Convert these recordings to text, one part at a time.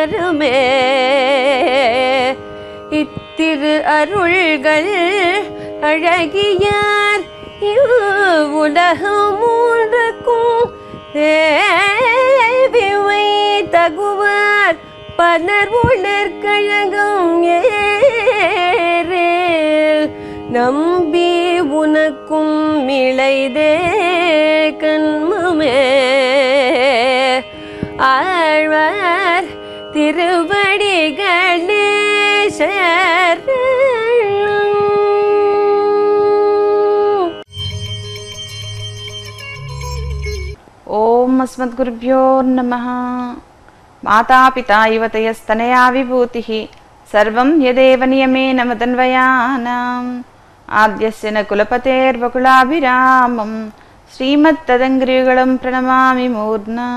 வருமே இத்திரு அருள்கள் அழகியார் உலகம் மூன்றுக்கும் தேவிவை தகுவார் பலர் உணர்கழகம் ஏறு நம்பி உனக்கும் இளைதே கண்மமே ஆழ்வார் திருவடி கணேசர் ఓం అస్మద్గురుభ్యో నమ మాతాపితా యువతయస్తనయా విభూతి సర్వం యదేవ నియమేన మదన్వయానాం ఆద్యస్య న కులపతేర్వకులాభిరామం శ్రీమత్తదంగ్రియుగళం ప్రణమామి మూర్నా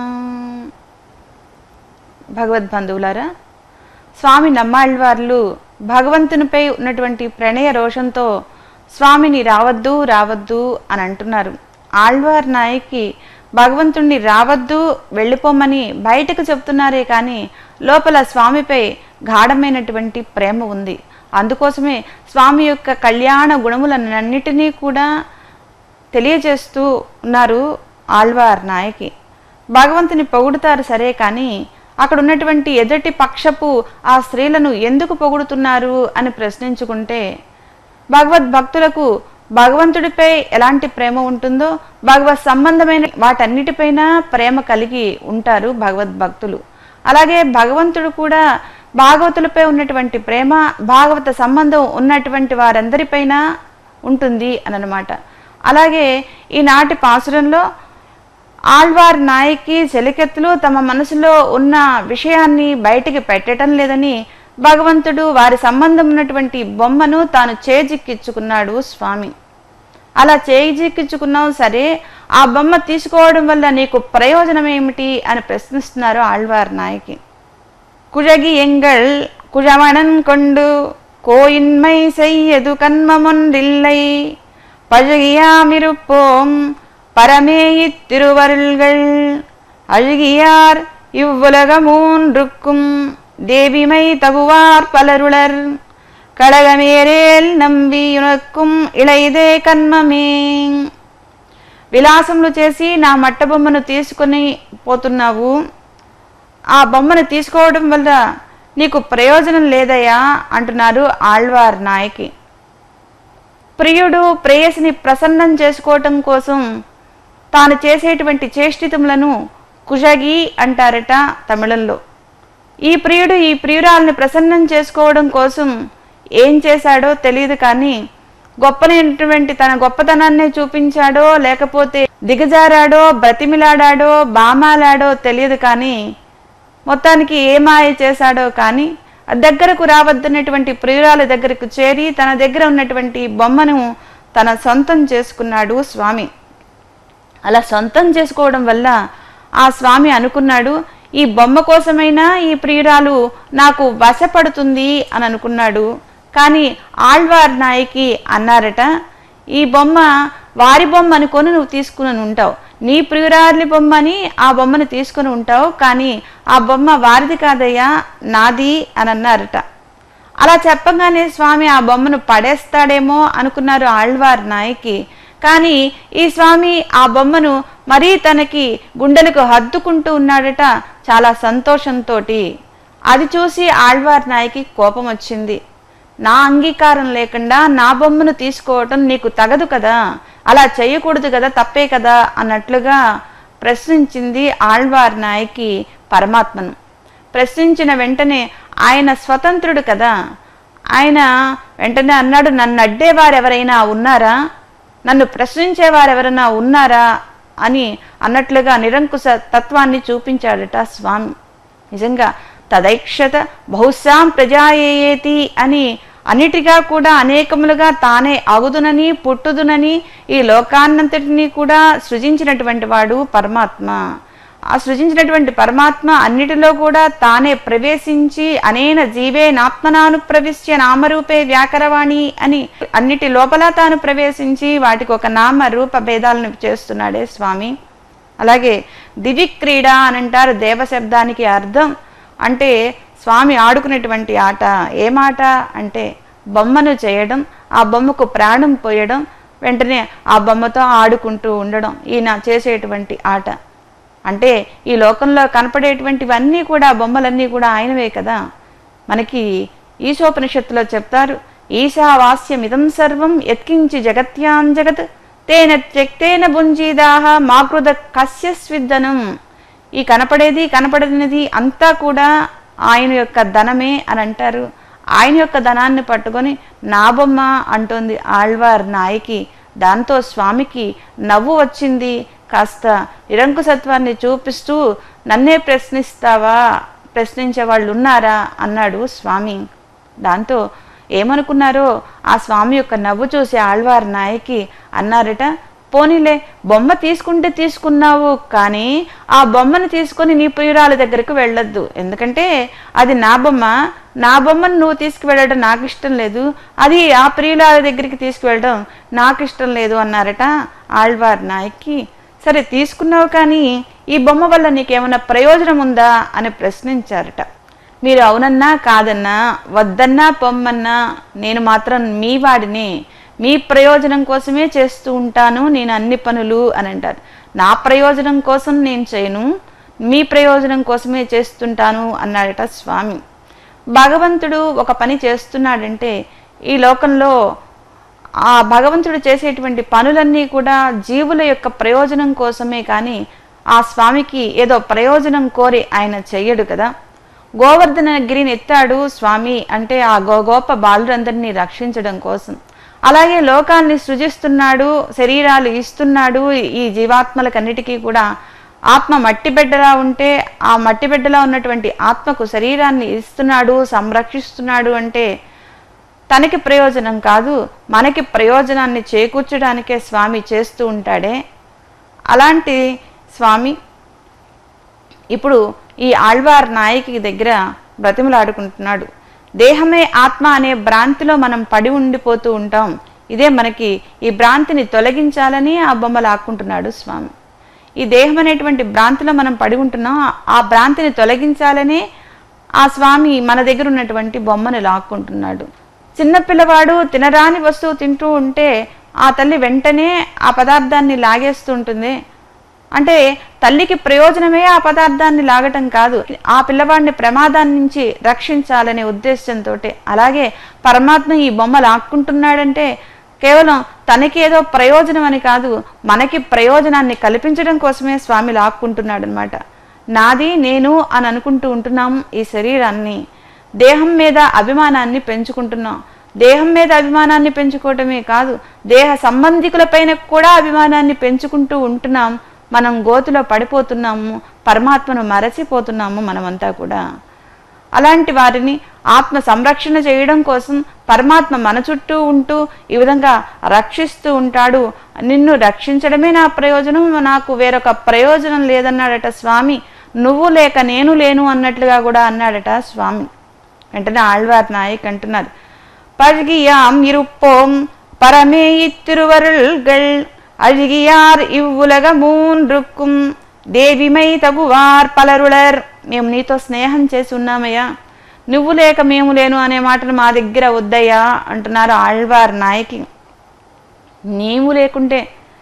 భగవద్బంధువులారా స్వామి నమ్మాళ్వార్లు భగవంతునిపై ఉన్నటువంటి ప్రణయ రోషంతో స్వామిని రావద్దు రావద్దు అని అంటున్నారు ఆళ్వార్ నాయకి భగవంతుణ్ణి రావద్దు వెళ్ళిపోమని బయటకు చెప్తున్నారే కానీ లోపల స్వామిపై గాఢమైనటువంటి ప్రేమ ఉంది అందుకోసమే స్వామి యొక్క కళ్యాణ గుణములన్నిటినీ కూడా తెలియజేస్తూ ఉన్నారు ఆళ్వార్ నాయకి భగవంతుని పొగుడుతారు సరే కానీ అక్కడ ఉన్నటువంటి ఎదుటి పక్షపు ఆ స్త్రీలను ఎందుకు పొగుడుతున్నారు అని ప్రశ్నించుకుంటే భగవద్ భక్తులకు భగవంతుడిపై ఎలాంటి ప్రేమ ఉంటుందో భగవత్ సంబంధమైన వాటన్నిటిపైన ప్రేమ కలిగి ఉంటారు భగవద్ భక్తులు అలాగే భగవంతుడు కూడా భాగవతులపై ఉన్నటువంటి ప్రేమ భాగవత సంబంధం ఉన్నటువంటి వారందరిపైన ఉంటుంది అనమాట అలాగే ఈనాటి పాసురంలో ఆళ్వార్ నాయకి చెలికెత్తులు తమ మనసులో ఉన్న విషయాన్ని బయటికి పెట్టడం లేదని భగవంతుడు వారి సంబంధం ఉన్నటువంటి బొమ్మను తాను చేజిక్కించుకున్నాడు స్వామి అలా చేజిక్కించుకున్నావు సరే ఆ బొమ్మ తీసుకోవడం వల్ల నీకు ప్రయోజనం ఏమిటి అని ప్రశ్నిస్తున్నారు ఆళ్వార్ నాయకి குழகி எங்கள் குழவனன் கொண்டு கோயின்மை செய்யது கண்மமொன்றில்லை பழகியாமிருப்போம் பரமே இத்திருவருள்கள் அழுகியார் இவ்வுலக மூன்றுக்கும் தேவிமை தகுவார் பலருளர் கடகமேரேல் நம்பி உனக்கும் ఇళైదే కన్మమే విలాసములు చేసి నా మట్ట బొమ్మను తీసుకుని పోతున్నావు ఆ బొమ్మను తీసుకోవడం వల్ల నీకు ప్రయోజనం లేదయ్యా అంటున్నారు ఆళ్వార్ నాయకి ప్రియుడు ప్రేయసిని ప్రసన్నం చేసుకోవటం కోసం తాను చేసేటువంటి చేష్టితములను కుషగి అంటారట తమిళంలో ఈ ప్రియుడు ఈ ప్రియురాల్ని ప్రసన్నం చేసుకోవడం కోసం ఏం చేశాడో తెలియదు కానీ గొప్పనైనటువంటి తన గొప్పతనాన్ని చూపించాడో లేకపోతే దిగజారాడో బ్రతిమిలాడాడో బామాలాడో తెలియదు కానీ మొత్తానికి ఏ మాయ చేశాడో కానీ ఆ దగ్గరకు రావద్దన్నటువంటి ప్రియురాల దగ్గరకు చేరి తన దగ్గర ఉన్నటువంటి బొమ్మను తన సొంతం చేసుకున్నాడు స్వామి అలా సొంతం చేసుకోవడం వల్ల ఆ స్వామి అనుకున్నాడు ఈ బొమ్మ కోసమైనా ఈ ప్రియురాలు నాకు వశపడుతుంది అని అనుకున్నాడు కానీ ఆళ్వార్ నాయకి అన్నారట ఈ బొమ్మ వారి బొమ్మ అనుకొని నువ్వు తీసుకుని ఉంటావు నీ ప్రియురాలి బొమ్మని ఆ బొమ్మను తీసుకుని ఉంటావు కానీ ఆ బొమ్మ వారిది కాదయ్యా నాది అని అన్నారట అలా చెప్పగానే స్వామి ఆ బొమ్మను పడేస్తాడేమో అనుకున్నారు ఆళ్వార్ నాయకి కానీ ఈ స్వామి ఆ బొమ్మను మరీ తనకి గుండెలకు హద్దుకుంటూ ఉన్నాడట చాలా సంతోషంతో అది చూసి ఆళ్వార్ నాయకి కోపం వచ్చింది నా అంగీకారం లేకుండా నా బొమ్మను తీసుకోవటం నీకు తగదు కదా అలా చేయకూడదు కదా తప్పే కదా అన్నట్లుగా ప్రశ్నించింది ఆళ్వార్ నాయకి పరమాత్మను ప్రశ్నించిన వెంటనే ఆయన స్వతంత్రుడు కదా ఆయన వెంటనే అన్నాడు నన్ను అడ్డేవారు ఎవరైనా ఉన్నారా నన్ను ప్రశ్నించేవారు ఎవరైనా ఉన్నారా అని అన్నట్లుగా నిరంకుశ తత్వాన్ని చూపించాడట స్వామి నిజంగా తదైక్షత బహుశాం ప్రజాయేతి అని అన్నిటిగా కూడా అనేకములుగా తానే అగుదునని పుట్టుదునని ఈ లోకాన్నంతటినీ కూడా సృజించినటువంటి వాడు పరమాత్మ ఆ సృజించినటువంటి పరమాత్మ అన్నిటిలో కూడా తానే ప్రవేశించి అనేన జీవే నాత్మనాను ప్రవిశ్య నామరూపే వ్యాకరవాణి అని అన్నిటి లోపల తాను ప్రవేశించి వాటికి ఒక నామ రూప భేదాలను చేస్తున్నాడే స్వామి అలాగే దివిక్రీడ అని అంటారు దేవ శబ్దానికి అర్థం అంటే స్వామి ఆడుకునేటువంటి ఆట ఏమాట అంటే బొమ్మను చేయడం ఆ బొమ్మకు ప్రాణం పోయడం వెంటనే ఆ బొమ్మతో ఆడుకుంటూ ఉండడం ఈయన చేసేటువంటి ఆట అంటే ఈ లోకంలో కనపడేటువంటివన్నీ కూడా బొమ్మలన్నీ కూడా ఆయనవే కదా మనకి ఈశోపనిషత్తులో చెప్తారు ఈశావాస్యమిదం సర్వం యత్కించి జగత్యాం జగత్ తేన త్యక్తేన భుంజీదాహ మాకృత కస్య స్విద్దనం ఈ కనపడేది కనపడనిది అంతా కూడా ఆయన యొక్క ధనమే అని అంటారు ఆయన యొక్క ధనాన్ని పట్టుకొని నా బొమ్మ అంటోంది ఆళ్వార్ నాయకి దాంతో స్వామికి నవ్వు వచ్చింది కాస్త నిరంకుశత్వాన్ని చూపిస్తూ నన్నే ప్రశ్నిస్తావా ప్రశ్నించే వాళ్ళు ఉన్నారా అన్నాడు స్వామి దాంతో ఏమనుకున్నారో ఆ స్వామి యొక్క నవ్వు చూసి ఆళ్వార్ నాయకి అన్నారట పోనీలే బొమ్మ తీసుకుంటే తీసుకున్నావు కానీ ఆ బొమ్మను తీసుకొని నీ ప్రియురాల దగ్గరకు వెళ్ళొద్దు ఎందుకంటే అది నా బొమ్మ నా బొమ్మను నువ్వు తీసుకువెళ్ళడం నాకు ఇష్టం లేదు అది ఆ ప్రియురాల దగ్గరికి తీసుకువెళ్ళడం నాకు ఇష్టం లేదు అన్నారట ఆళ్వార్ నాయకి సరే తీసుకున్నావు కానీ ఈ బొమ్మ వల్ల నీకేమైనా ప్రయోజనం ఉందా అని ప్రశ్నించారట మీరు అవునన్నా కాదన్నా వద్దన్నా పొమ్మన్నా నేను మాత్రం మీ వాడిని మీ ప్రయోజనం కోసమే చేస్తూ ఉంటాను నేను అన్ని పనులు అని అంటారు నా ప్రయోజనం కోసం నేను చేయను మీ ప్రయోజనం కోసమే చేస్తుంటాను అన్నాడట స్వామి భగవంతుడు ఒక పని చేస్తున్నాడంటే ఈ లోకంలో ఆ భగవంతుడు చేసేటువంటి పనులన్నీ కూడా జీవుల యొక్క ప్రయోజనం కోసమే కానీ ఆ స్వామికి ఏదో ప్రయోజనం కోరి ఆయన చెయ్యడు కదా గోవర్ధన గిరిని ఎత్తాడు స్వామి అంటే ఆ గోగోప బాలురందరినీ రక్షించడం కోసం అలాగే లోకాన్ని సృజిస్తున్నాడు శరీరాలు ఇస్తున్నాడు ఈ జీవాత్మలకన్నిటికీ కూడా ఆత్మ మట్టి బిడ్డలా ఉంటే ఆ మట్టి బిడ్డలా ఉన్నటువంటి ఆత్మకు శరీరాన్ని ఇస్తున్నాడు సంరక్షిస్తున్నాడు అంటే తనకి ప్రయోజనం కాదు మనకి ప్రయోజనాన్ని చేకూర్చడానికే స్వామి చేస్తూ ఉంటాడే అలాంటి స్వామి ఇప్పుడు ఈ ఆళ్వార్ నాయకి దగ్గర బ్రతిమలాడుకుంటున్నాడు దేహమే ఆత్మ అనే భ్రాంతిలో మనం పడి ఉండిపోతూ ఉంటాం ఇదే మనకి ఈ భ్రాంతిని తొలగించాలని ఆ బొమ్మ లాక్కుంటున్నాడు స్వామి ఈ దేహం అనేటువంటి భ్రాంతిలో మనం పడి ఉంటున్నాం ఆ భ్రాంతిని తొలగించాలని ఆ స్వామి మన దగ్గర ఉన్నటువంటి బొమ్మను లాక్కుంటున్నాడు చిన్న పిల్లవాడు తినరాని వస్తువు తింటూ ఉంటే ఆ తల్లి వెంటనే ఆ పదార్థాన్ని లాగేస్తూ ఉంటుంది అంటే తల్లికి ప్రయోజనమే ఆ పదార్థాన్ని లాగటం కాదు ఆ పిల్లవాడిని ప్రమాదాన్ని నుంచి రక్షించాలనే ఉద్దేశంతో అలాగే పరమాత్మ ఈ బొమ్మ లాక్కుంటున్నాడంటే కేవలం తనకి ఏదో ప్రయోజనం అని కాదు మనకి ప్రయోజనాన్ని కల్పించడం కోసమే స్వామి లాక్కుంటున్నాడు అనమాట నాది నేను అని అనుకుంటూ ఉంటున్నాం ఈ శరీరాన్ని దేహం మీద అభిమానాన్ని పెంచుకుంటున్నాం దేహం మీద అభిమానాన్ని పెంచుకోవటమే కాదు దేహ సంబంధికులపైన కూడా అభిమానాన్ని పెంచుకుంటూ ఉంటున్నాం మనం గోతులో పడిపోతున్నాము పరమాత్మను మరచిపోతున్నాము మనమంతా కూడా అలాంటి వారిని ఆత్మ సంరక్షణ చేయడం కోసం పరమాత్మ మన చుట్టూ ఉంటూ ఈ విధంగా రక్షిస్తూ ఉంటాడు నిన్ను రక్షించడమే నా ప్రయోజనం నాకు వేరొక ప్రయోజనం లేదన్నాడట స్వామి నువ్వు లేక నేను లేను అన్నట్లుగా కూడా అన్నాడట స్వామి వెంటనే ఆళ్వార్ నాయక్ అంటున్నారు பழகியாம் இருப்போம் பரமே இத்திருவருள்கள் அழகியார் இவ்வுலக மூன்றுக்கும் దేవిమై తగువార్ పలరులర్ మేము నీతో స్నేహం చేసి ఉన్నామయ్యా నువ్వు లేక మేము లేను అనే మాటను మా దగ్గర వద్దయ్యా అంటున్నారు ఆళ్వార్ నాయకి నీవు లేకుంటే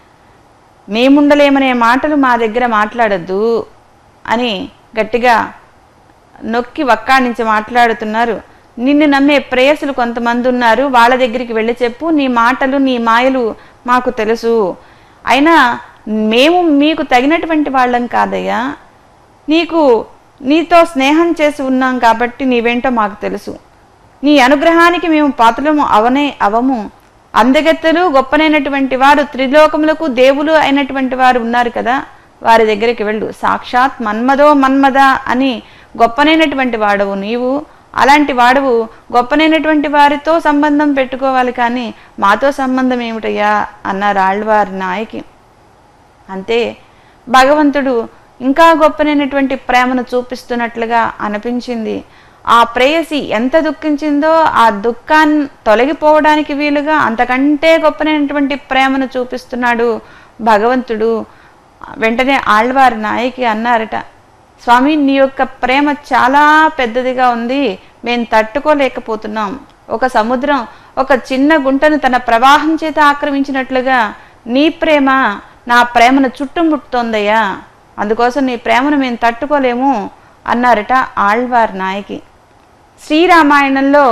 మేముండలేమనే మాటలు మా దగ్గర మాట్లాడద్దు అని గట్టిగా నొక్కి వక్కాణించి మాట్లాడుతున్నారు నిన్ను నమ్మే ప్రేయసులు కొంతమంది ఉన్నారు వాళ్ళ దగ్గరికి వెళ్ళి చెప్పు నీ మాటలు నీ మాయలు మాకు తెలుసు అయినా మేము మీకు తగినటువంటి వాళ్ళం కాదయ్యా నీకు నీతో స్నేహం చేసి ఉన్నాం కాబట్టి నీవేంటో మాకు తెలుసు నీ అనుగ్రహానికి మేము పాత్రము అవనే అవము అందగత్తెలు గొప్పనైనటువంటి వారు త్రిలోకములకు దేవులు అయినటువంటి వారు ఉన్నారు కదా వారి దగ్గరికి వెళ్ళు సాక్షాత్ మన్మదో మన్మద అని గొప్పనైనటువంటి వాడవు నీవు అలాంటి వాడవు గొప్పనైనటువంటి వారితో సంబంధం పెట్టుకోవాలి కానీ మాతో సంబంధం ఏమిటయ్యా అన్నారు ఆళ్వారి నాయకి అంతే భగవంతుడు ఇంకా గొప్పనైనటువంటి ప్రేమను చూపిస్తున్నట్లుగా అనిపించింది ఆ ప్రేయసి ఎంత దుఃఖించిందో ఆ దుఃఖాన్ని తొలగిపోవడానికి వీలుగా అంతకంటే గొప్పనైనటువంటి ప్రేమను చూపిస్తున్నాడు భగవంతుడు వెంటనే ఆళ్వారి నాయకి అన్నారట స్వామి నీ యొక్క ప్రేమ చాలా పెద్దదిగా ఉంది మేము తట్టుకోలేకపోతున్నాం ఒక సముద్రం ఒక చిన్న గుంటను తన ప్రవాహం చేత ఆక్రమించినట్లుగా నీ ప్రేమ నా ప్రేమను చుట్టుముట్టుతోందయ్యా అందుకోసం నీ ప్రేమను మేము తట్టుకోలేము అన్నారట ఆళ్వార్ నాయకి శ్రీరామాయణంలో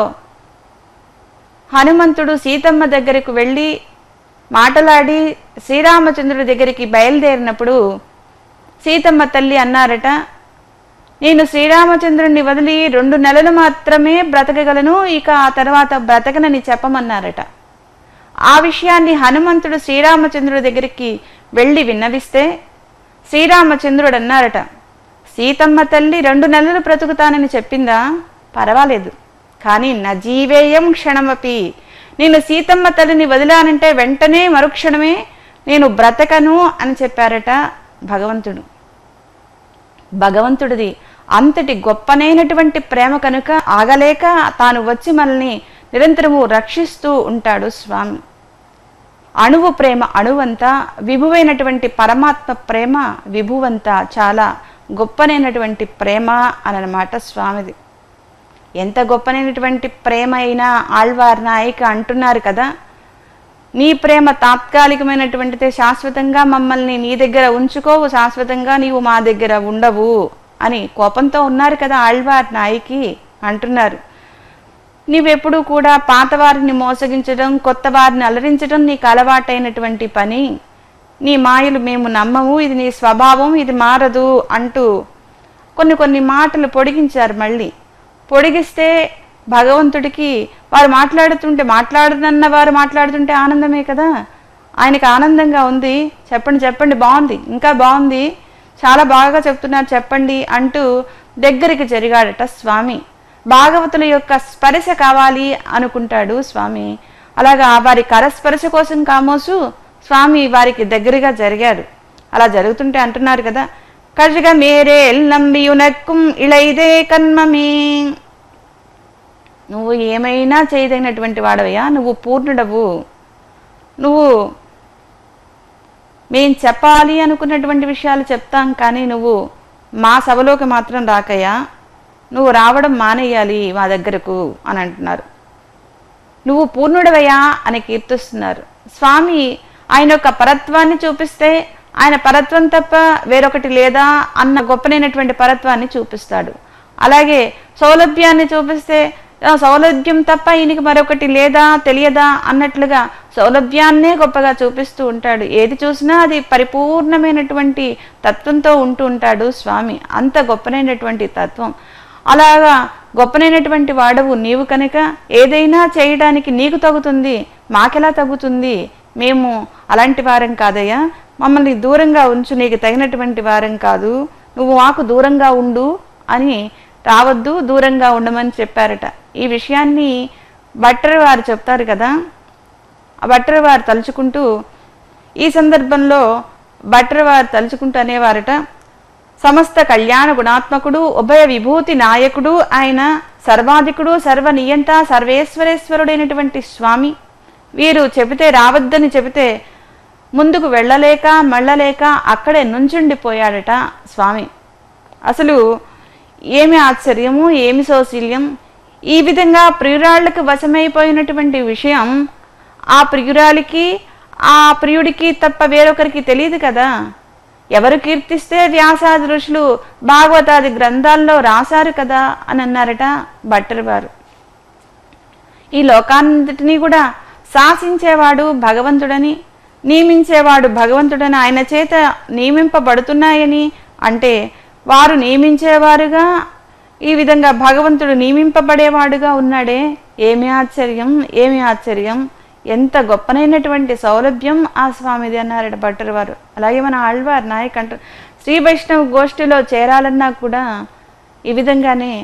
హనుమంతుడు సీతమ్మ దగ్గరకు వెళ్ళి మాటలాడి శ్రీరామచంద్రుడి దగ్గరికి బయలుదేరినప్పుడు సీతమ్మ తల్లి అన్నారట నేను శ్రీరామచంద్రుడిని వదిలి రెండు నెలలు మాత్రమే బ్రతకగలను ఇక ఆ తర్వాత బ్రతకనని చెప్పమన్నారట ఆ విషయాన్ని హనుమంతుడు శ్రీరామచంద్రుడి దగ్గరికి వెళ్ళి విన్నవిస్తే శ్రీరామచంద్రుడు అన్నారట సీతమ్మ తల్లి రెండు నెలలు బ్రతుకుతానని చెప్పిందా పర్వాలేదు కానీ నజీవేయం క్షణమపి నేను సీతమ్మ తల్లిని వదిలానంటే వెంటనే మరుక్షణమే నేను బ్రతకను అని చెప్పారట భగవంతుడు భగవంతుడిది అంతటి గొప్పనైనటువంటి ప్రేమ కనుక ఆగలేక తాను వచ్చి మనల్ని నిరంతరము రక్షిస్తూ ఉంటాడు స్వామి అణువు ప్రేమ అణువంతా విభువైనటువంటి పరమాత్మ ప్రేమ విభువంతా చాలా గొప్పనైనటువంటి ప్రేమ అనమాట స్వామిది ఎంత గొప్పనైనటువంటి ప్రేమ అయినా ఆళ్వార్ నాయక అంటున్నారు కదా నీ ప్రేమ తాత్కాలికమైనటువంటిదే శాశ్వతంగా మమ్మల్ని నీ దగ్గర ఉంచుకోవు శాశ్వతంగా నీవు మా దగ్గర ఉండవు అని కోపంతో ఉన్నారు కదా ఆళ్వార్ నాయకి అంటున్నారు నీవెప్పుడు కూడా పాత వారిని మోసగించడం కొత్త వారిని అలరించడం నీకు అలవాటైనటువంటి పని నీ మాయలు మేము నమ్మము ఇది నీ స్వభావం ఇది మారదు అంటూ కొన్ని కొన్ని మాటలు పొడిగించారు మళ్ళీ పొడిగిస్తే భగవంతుడికి వారు మాట్లాడుతుంటే మాట్లాడుతున్న వారు మాట్లాడుతుంటే ఆనందమే కదా ఆయనకి ఆనందంగా ఉంది చెప్పండి చెప్పండి బాగుంది ఇంకా బాగుంది చాలా బాగా చెప్తున్నారు చెప్పండి అంటూ దగ్గరికి జరిగాడట స్వామి భాగవతుల యొక్క స్పర్శ కావాలి అనుకుంటాడు స్వామి అలాగా వారి కరస్పర్శ కోసం కామోసు స్వామి వారికి దగ్గరగా జరిగాడు అలా జరుగుతుంటే అంటున్నారు కదా కజగ మేరే నంబియునక్కుం ఇళైదే కన్మమే నువ్వు ఏమైనా చేయదగినటువంటి వాడవయ్యా నువ్వు పూర్ణుడవు నువ్వు మేం చెప్పాలి అనుకున్నటువంటి విషయాలు చెప్తాం కానీ నువ్వు మా సభలోకి మాత్రం రాకయ్యా నువ్వు రావడం మానేయాలి మా దగ్గరకు అని అంటున్నారు నువ్వు పూర్ణుడవయ్యా అని కీర్తిస్తున్నారు స్వామి ఆయన యొక్క పరత్వాన్ని చూపిస్తే ఆయన పరత్వం తప్ప వేరొకటి లేదా అన్న గొప్పనైనటువంటి పరత్వాన్ని చూపిస్తాడు అలాగే సౌలభ్యాన్ని చూపిస్తే ఆ సౌలభ్యం తప్ప ఈయనకి మరొకటి లేదా తెలియదా అన్నట్లుగా సౌలభ్యాన్నే గొప్పగా చూపిస్తూ ఉంటాడు ఏది చూసినా అది పరిపూర్ణమైనటువంటి తత్వంతో ఉంటూ ఉంటాడు స్వామి అంత గొప్పనైనటువంటి తత్వం అలాగా గొప్పనైనటువంటి వాడవు నీవు కనుక ఏదైనా చేయడానికి నీకు తగుతుంది మాకెలా తగ్గుతుంది మేము అలాంటి వారం కాదయ్యా మమ్మల్ని దూరంగా ఉంచు నీకు తగినటువంటి వారం కాదు నువ్వు మాకు దూరంగా ఉండు అని రావద్దు దూరంగా ఉండమని చెప్పారట ఈ విషయాన్ని భట్టర్ వారు చెప్తారు కదా ఆ భట్టర్ వారు తలుచుకుంటూ ఈ సందర్భంలో భట్టర్ వారు తలుచుకుంటూ అనేవారట సమస్త కళ్యాణ గుణాత్మకుడు ఉభయ విభూతి నాయకుడు ఆయన సర్వాధికుడు సర్వనియంత సర్వేశ్వరేశ్వరుడైనటువంటి స్వామి వీరు చెబితే రావద్దని చెబితే ముందుకు వెళ్ళలేక మళ్ళలేక అక్కడే నుంచుండిపోయాడట స్వామి అసలు ఏమి ఆశ్చర్యము ఏమి సౌశల్యం ఈ విధంగా ప్రియురాళ్లకు వశమైపోయినటువంటి విషయం ఆ ప్రియురాలికి ఆ ప్రియుడికి తప్ప వేరొకరికి తెలియదు కదా ఎవరు కీర్తిస్తే వ్యాసాది ఋషులు భాగవతాది గ్రంథాల్లో రాశారు కదా అని అన్నారట భట్టర్ వారు ఈ లోకాన్నిటినీ కూడా శాసించేవాడు భగవంతుడని నియమించేవాడు భగవంతుడని ఆయన చేత నియమింపబడుతున్నాయని అంటే వారు నియమించేవారుగా ఈ విధంగా భగవంతుడు నియమింపబడేవాడుగా ఉన్నాడే ఏమి ఆశ్చర్యం ఏమి ఆశ్చర్యం ఎంత గొప్పనైనటువంటి సౌలభ్యం ఆ స్వామిది అన్నారట భట్టర్ వారు అలాగే మన ఆళ్వార్ నాయక్ అంటారు శ్రీ వైష్ణవ గోష్ఠిలో చేరాలన్నా కూడా ఈ విధంగానే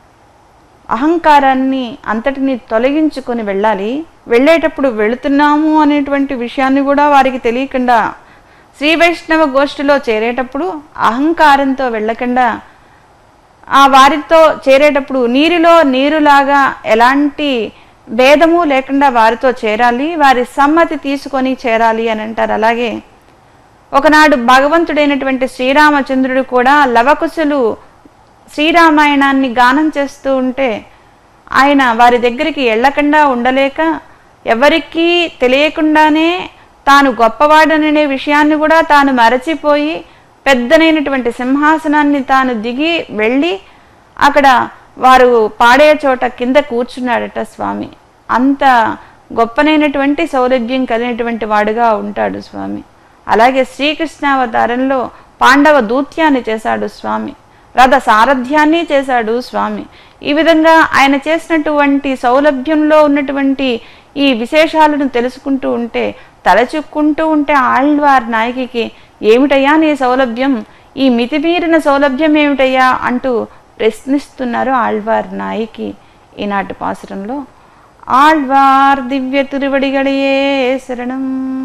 అహంకారాన్ని అంతటిని తొలగించుకొని వెళ్ళాలి వెళ్ళేటప్పుడు వెళుతున్నాము అనేటువంటి విషయాన్ని కూడా వారికి తెలియకుండా శ్రీ వైష్ణవ గోష్ఠిలో చేరేటప్పుడు అహంకారంతో వెళ్ళకుండా ఆ వారితో చేరేటప్పుడు నీరులో నీరులాగా ఎలాంటి భేదము లేకుండా వారితో చేరాలి వారి సమ్మతి తీసుకొని చేరాలి అని అంటారు అలాగే ఒకనాడు భగవంతుడైనటువంటి శ్రీరామచంద్రుడు కూడా లవకుశులు శ్రీరామాయణాన్ని గానం చేస్తూ ఉంటే ఆయన వారి దగ్గరికి వెళ్ళకుండా ఉండలేక ఎవరికీ తెలియకుండానే తాను గొప్పవాడననే విషయాన్ని కూడా తాను మరచిపోయి పెద్దనైనటువంటి సింహాసనాన్ని తాను దిగి వెళ్ళి అక్కడ వారు పాడే చోట కింద కూర్చున్నాడట స్వామి అంత గొప్పనైనటువంటి సౌలభ్యం కలిగినటువంటి వాడుగా ఉంటాడు స్వామి అలాగే శ్రీకృష్ణావతారంలో పాండవ దూత్యాన్ని చేశాడు స్వామి రథ సారథ్యాన్ని చేశాడు స్వామి ఈ విధంగా ఆయన చేసినటువంటి సౌలభ్యంలో ఉన్నటువంటి ఈ విశేషాలను తెలుసుకుంటూ ఉంటే తలచుక్కుంటూ ఉంటే ఆళ్వార్ నాయకికి ఏమిటయ్యా నీ సౌలభ్యం ఈ మితిమీరిన సౌలభ్యం ఏమిటయ్యా అంటూ ప్రశ్నిస్తున్నారు ఆళ్వార్ నాయకి ఈనాటి పాసురంలో ఆళ్వార్ దివ్య తిరువడిగడియే శరణం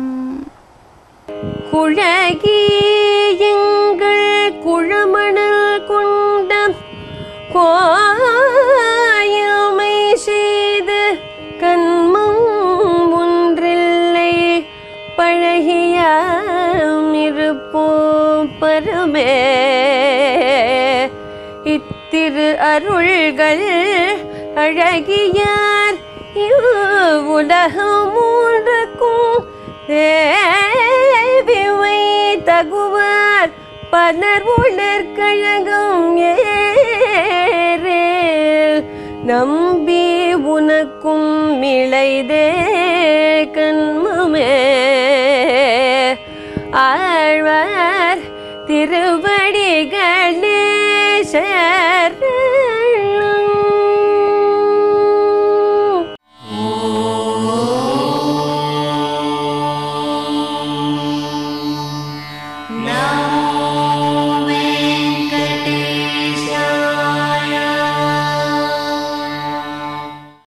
குழகியங்கள் குழமணல் கொண்ட கோயமை செய்து கண்மம் ஒன்றில்லை பழகிய இருப்போம் பரமே இத்திரு அருள்கள் அழகியார் உலகம் மூன்றுக்கும் தேவிவை தகுவார் பலர் உலர் கழகம் ஏறே நம்பி உனக்கும் மிளைதே கண்மமே ஆழ்வார் திருவடிகளே சரணம்